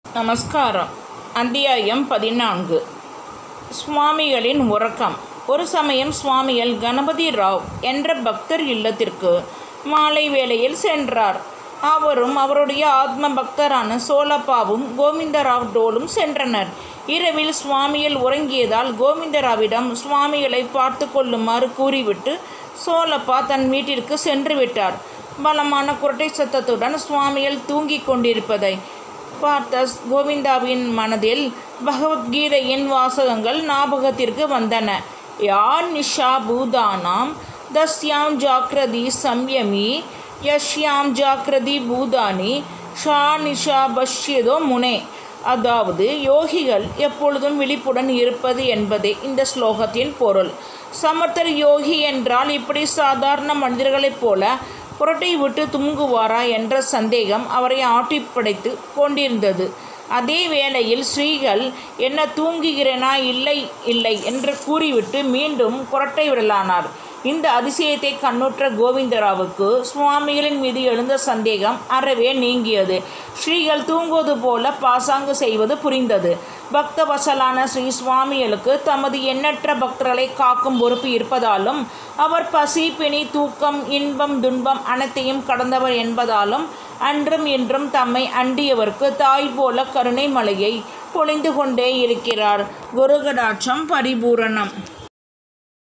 நமஸ்காரம் அத்தியாயம் பதினான்கு சுவாமிகளின் உறக்கம் ஒரு சமயம் சுவாமிகள் கணபதி ராவ் என்ற பக்தர் இல்லத்திற்கு மாலை வேளையில் சென்றார் அவரும் அவருடைய ஆத்ம பக்தரான சோலப்பாவும் கோவிந்தராவ் டோலும் சென்றனர் இரவில் சுவாமிகள் உறங்கியதால் கோவிந்தராவிடம் சுவாமிகளை பார்த்து கொள்ளுமாறு கூறிவிட்டு சோலப்பா தன் வீட்டிற்கு சென்று விட்டார் பலமான குரட்டை சத்தத்துடன் சுவாமிகள் தூங்கிக் கொண்டிருப்பதை பார்த்த கோவிந்தாவின் மனதில் பகவத்கீதையின் வாசகங்கள் ஞாபகத்திற்கு வந்தன யார் நிஷா பூதானாம் தஸ்யாம் ஜாக்கிரதி சம்யமி யஷ்யாம் ஜாக்கிரதி பூதானி ஷா நிஷா பஷ்யதோ முனே அதாவது யோகிகள் எப்பொழுதும் விழிப்புடன் இருப்பது என்பதே இந்த ஸ்லோகத்தின் பொருள் சமர்த்தர் யோகி என்றால் இப்படி சாதாரண மனிதர்களைப் போல புரட்டை விட்டு தூங்குவாரா என்ற சந்தேகம் அவரை ஆட்டி படைத்து கொண்டிருந்தது அதே வேளையில் ஸ்ரீகள் என்ன தூங்குகிறேனா இல்லை இல்லை என்று கூறிவிட்டு மீண்டும் குரட்டை விடலானார் இந்த அதிசயத்தை கண்ணுற்ற கோவிந்தராவுக்கு சுவாமிகளின் மீது எழுந்த சந்தேகம் அறவே நீங்கியது ஸ்ரீகள் தூங்குவது போல பாசாங்கு செய்வது புரிந்தது பக்த வசலான ஸ்ரீ சுவாமிகளுக்கு தமது எண்ணற்ற பக்தர்களை காக்கும் பொறுப்பு இருப்பதாலும் அவர் பசி பிணி தூக்கம் இன்பம் துன்பம் அனைத்தையும் கடந்தவர் என்பதாலும் அன்றும் இன்றும் தம்மை அண்டியவர்க்கு தாய் போல கருணை மலையை பொழிந்து கொண்டே இருக்கிறார் குருகடாட்சம் பரிபூரணம்